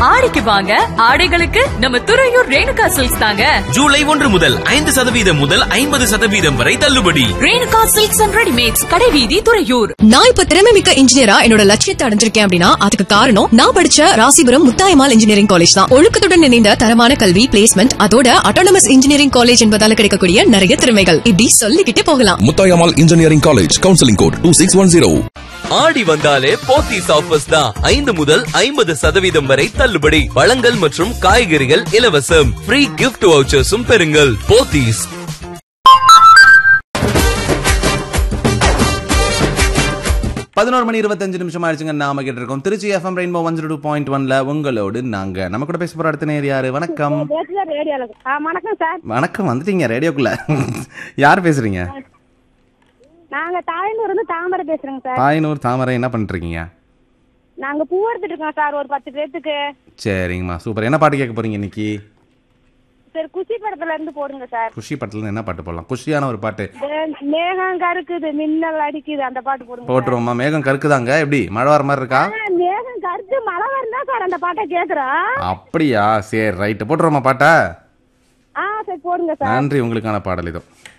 ஆடிக்கு வாங்க ஆடைகளுக்கு நம்ம துறையூர் ரேணுகா சில்க்ஸ் தாங்க ஜூலை ஒன்று முதல் ஐந்து சதவீதம் முதல் ஐம்பது சதவீதம் வரை தள்ளுபடி ரேணுகா சில்க்ஸ் அண்ட் ரெடிமேட்ஸ் கடைவீதி துறையூர் நான் இப்ப திறமை மிக்க இன்ஜினியரா என்னோட லட்சியத்தை அடைஞ்சிருக்கேன் அப்படின்னா அதுக்கு காரணம் நான் படிச்ச ராசிபுரம் முத்தாயமால் இன்ஜினியரிங் காலேஜ் தான் ஒழுக்கத்துடன் இணைந்த தரமான கல்வி பிளேஸ்மெண்ட் அதோட அட்டானமஸ் இன்ஜினியரிங் காலேஜ் என்பதால கிடைக்கக்கூடிய நிறைய திறமைகள் இப்படி சொல்லிக்கிட்டே போகலாம் Muthayammal engineering college counselling code two six one zero ஆடி வந்தாலே போத்தீஸ் ஆஃபர்ஸ் தான் ஐந்து முதல் ஐம்பது சதவீதம் வரை தள்ளுபடி பழங்கள் மற்றும் காய்கறிகள் இலவசம் ஃப்ரீ கிஃப்ட் வவுச்சர்ஸும் பெறுங்கள் போத்தீஸ் பதினோரு மணி இருபத்தஞ்சு நிமிஷம் ஆயிடுச்சுங்க நாம கேட்டு இருக்கோம் Trichy FM rainbow one zero two point ஒன்ல உங்களோடு நாங்க நம்ம கூட பேச போற அடுத்த நேர் யாரு வணக்கம் பேசுதான் ரேடியோல ஆ வணக்கம் சார் வணக்கம் வந்துட்டீங்க ரேடியோக்குள்ள யார் பேசுறீங்க நாங்க தாயனூர் இருந்து தாமரை பேசுறோங்க சார் தாயனூர் தாமரை என்ன பண்ணிட்டு இருக்கீங்க நாங்க பூ எடுத்துட்டு இருக்கோம் சார் ஒரு பத்து பேர்த்துக்கு சரிங்கம்மா சூப்பர் என்ன பாட்டு கேட்க போறீங்க இன்னைக்கு சரி குஷி படத்துல இருந்து போடுங்க சார் குஷி பாட்டுல இருந்து என்ன பாட்டு போடலாம் குஷியான ஒரு பாட்டு இந்த மேகம் கருக்குது மின்னல் அடிக்குது அந்த பாட்டு போடுங்க சார். போட்டுருவோம்மா மேகம் கருக்குதாங்க எப்படி மழை வர மாதிரி இருக்கா ஆ, மேகம் கருத்து மழை வருந்தா சார் அந்த பாட்டை கேக்குறோம் அப்படியா சரி ரைட்டு போட்டுருவோம்மா பாட்டா ஆ சரி போடுங்க சார் நன்றி உங்களுக்கான பாடல் இதோ